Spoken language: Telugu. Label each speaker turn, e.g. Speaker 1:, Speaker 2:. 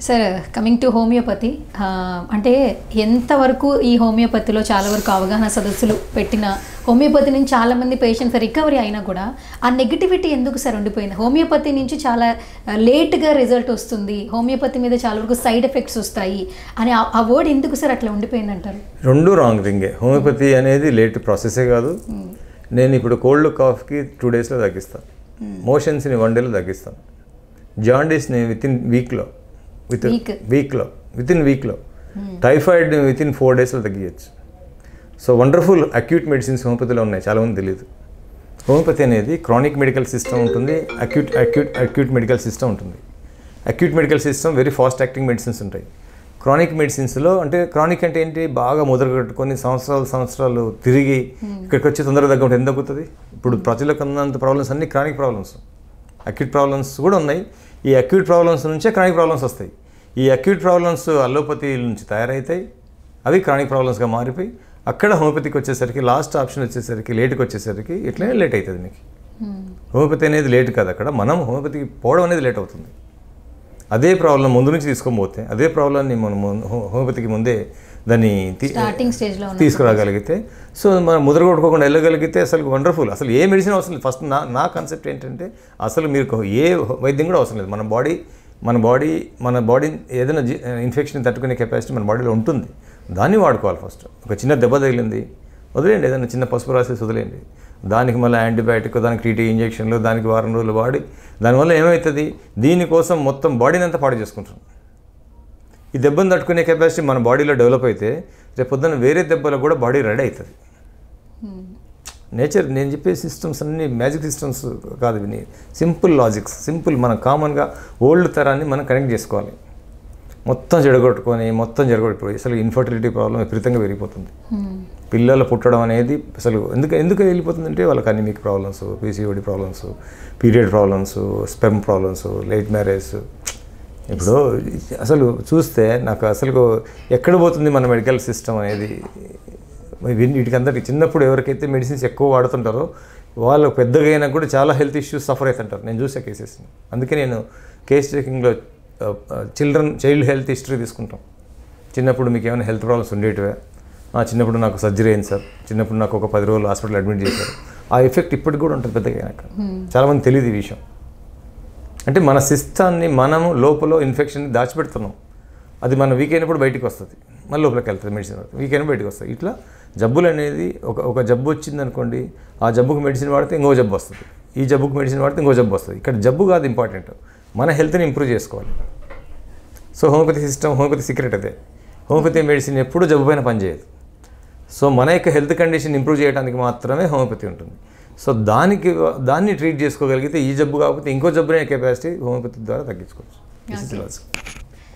Speaker 1: సార్ కమింగ్ టు హోమియోపతి ఆ, అంటే ఎంతవరకు ఈ హోమియోపతిలో చాలా వరకు అవగాహన సదస్సులు పెట్టిన హోమియోపతి నుంచి చాలా మంది పేషెంట్స్ రికవరీ అయినా కూడా ఆ నెగిటివిటీ ఎందుకు సార్ ఉండిపోయింది హోమియోపతి నుంచి చాలా లేట్గా రిజల్ట్ వస్తుంది హోమియోపతి మీద చాలా వరకు సైడ్ ఎఫెక్ట్స్ వస్తాయి అని ఆ- ఆ వర్డ్ ఎందుకు సార్ అట్లా ఉండిపోయింది అంటారు
Speaker 2: రెండు రాంగ్ థింగే హోమియోపతి అనేది లేట్ ప్రాసెసే కాదు నేను ఇప్పుడు కోల్డ్ కాఫ్కి టూ డేస్లో తగ్గిస్తాను మోషన్స్ని వన్ డేలో తగ్గిస్తాను జాండీస్ని విత్ ఇన్ వీక్లో విత్
Speaker 1: Week.
Speaker 2: వీక్లో విత్ ఇన్ వీక్లో టైఫాయిడ్ని విత్ ఇన్ ఫోర్ డేస్లో తగ్గించచ్చు సో వండర్ఫుల్ అక్యూట్ మెడిసిన్స్ హోమియోపతిలో ఉన్నాయి చాలామంది తెలియదు హోమియోపతి అనేది క్రానిక్ మెడికల్ సిస్టమ్ ఉంటుంది acute acute acute medical system ఉంటుంది acute medical system very fast acting medicines ఉంటాయి క్రానిక్ మెడిసిన్స్లో అంటే క్రానిక్ అంటే ఏంటి బాగా ముద్ర కట్టుకొని సంవత్సరాలు సంవత్సరాలు తిరిగి ఇక్కడికి వచ్చి తొందరగా తగ్గడం ఎంత తగ్గుతుంది ఇప్పుడు ప్రజలకు ఉన్నంత ప్రాబ్లమ్స్ అన్ని క్రానిక్ ప్రాబ్లమ్స్ అక్యూట్ ప్రాబ్లమ్స్ కూడా ఉన్నాయి ఈ అక్యూట్ ప్రాబ్లమ్స్ నుంచే క్రానిక్ ప్రాబ్లమ్స్ వస్తాయి ఈ అక్యూట్ ప్రాబ్లమ్స్ అల్లోపతి నుంచి తయారవుతాయి అవి క్రానిక్ ప్రాబ్లమ్స్గా మారిపోయి అక్కడ హోమియోపతికి వచ్చేసరికి లాస్ట్ ఆప్షన్ వచ్చేసరికి లేట్కి వచ్చేసరికి ఇట్లనే లేట్ అవుతుంది మీకు హోమియోపతి అనేది లేట్ కాదు అక్కడ మనం హోమియోపతికి పోవడం అనేది లేట్ అవుతుంది అదే ప్రాబ్లం ముందు నుంచి తీసుకొని పోతే అదే ప్రాబ్లమ్ని మనం ముందు- హో- హోమియోపతికి ముందే దాన్ని తీ-
Speaker 1: స్టార్టింగ్ స్టేజ్లో ఉన్న
Speaker 2: తీసుకురాగలిగితే సో మనం ముద్ర కొట్టుకోకుండా వెళ్ళగలిగితే అసలు వండర్ఫుల్ అసలు ఏ మెడిసిన్ అవసరం లేదు ఫస్ట్ నా నా కాన్సెప్ట్ ఏంటంటే అసలు మీరు ఏ వైద్యం కూడా అవసరం లేదు మన బాడీ మన బాడీ మన బాడీ ఏదైనా ఇన్ఫెక్షన్ తట్టుకునే కెపాసిటీ మన బాడీలో ఉంటుంది దాన్ని వాడుకోవాలి ఫస్ట్ ఒక చిన్న దెబ్బ తగిలింది వదిలేయండి ఏదైనా చిన్న పసుపు రాసేసి వదిలేయండి దానికి మళ్ళీ యాంటీబయాటిక్ దానికి టీటీ ఇంజెక్షన్లు దానికి వారం రోజులు వాడి దానివల్ల ఏమవుతుంది దీనికోసం మొత్తం బాడీని అంతా పాడు చేసుకుంటాం ఈ దెబ్బను తట్టుకునే కెపాసిటీ మన బాడీలో డెవలప్ అయితే రేపు పొద్దున్న వేరే దెబ్బలకు కూడా బాడీ రెడీ అవుతుంది నేచర్ నేను చెప్పే సిస్టమ్స్ అన్ని మ్యాజిక్ సిస్టమ్స్ కాదు ఇవి సింపుల్ లాజిక్స్ సింపుల్ మనం కామన్గా ఓల్డ్ తరాన్ని మనం కనెక్ట్ చేసుకోవాలి మొత్తం చెడగొట్టుకొని మొత్తం జరగొట్టుకోవాలి అసలు ఇన్ఫర్టిలిటీ ప్రాబ్లం విపరీతంగా పెరిగిపోతుంది పిల్లలు పుట్టడం అనేది అసలు ఎందుకు ఎందుకు వెళ్ళిపోతుందంటే వాళ్ళకి anaemic problems PCOD problems period problems sperm problems late marriage ఇప్పుడు అసలు చూస్తే నాకు అసలు ఎక్కడ పోతుంది మన మెడికల్ సిస్టమ్ అనేది వీటి- వీటికందరికి చిన్నప్పుడు ఎవరికైతే మెడిసిన్స్ ఎక్కువ వాడుతుంటారో వాళ్ళు పెద్దగా అయినా కూడా చాలా హెల్త్ ఇష్యూస్ సఫర్ అవుతుంటారు నేను చూసే కేసెస్ అందుకే నేను కేస్ టేకింగ్లో చిల్డ్రన్ చైల్డ్ హెల్త్ హిస్టరీ తీసుకుంటాం చిన్నప్పుడు మీకు ఏమైనా హెల్త్ ప్రాబ్లమ్స్ ఉండేటివే ఆ, చిన్నప్పుడు నాకు సర్జరీ అయింది సార్ చిన్నప్పుడు నాకు ఒక పది రోజులు హాస్పిటల్ అడ్మిట్ చేశారు ఆ ఎఫెక్ట్ ఇప్పటికి కూడా ఉంటుంది పెద్దగా అయినాక చాలామంది తెలియదు ఈ విషయం అంటే మన సిస్టాన్ని మనము లోపల ఇన్ఫెక్షన్ దాచిపెడుతున్నాం అది మన వీక్ అయినప్పుడు బయటికి వస్తుంది మళ్ళీ లోపలికి వెళ్తుంది మెడిసిన్ వీక్ అయినా బయటికి వస్తుంది ఇట్లా జబ్బులు అనేది ఒక ఒక జబ్బు వచ్చింది అనుకోండి ఆ జబ్బుకు మెడిసిన్ వాడితే ఇంకో జబ్బు వస్తుంది ఈ జబ్బుకు మెడిసిన్ వాడితే ఇంకో జబ్బు వస్తుంది ఇక్కడ జబ్బు కాదు ఇంపార్టెంట్ మన హెల్త్ని ఇంప్రూవ్ చేసుకోవాలి so homeopathy system homeopathy secret అదే హోమియోపతి మెడిసిన్ ఎప్పుడూ జబ్బు పైన పనిచేయదు సో మన యొక్క హెల్త్ కండిషన్ ఇంప్రూవ్ చేయడానికి మాత్రమే హోమియోపతి ఉంటుంది సో దానికి దాన్ని ట్రీట్ చేసుకోగలిగితే ఈ జబ్బు కాకపోతే ఇంకో జబ్బునే కెపాసిటీ హోమియోపతి ద్వారా తగ్గించుకోవచ్చు దిస్ ఇస్ లాజిక్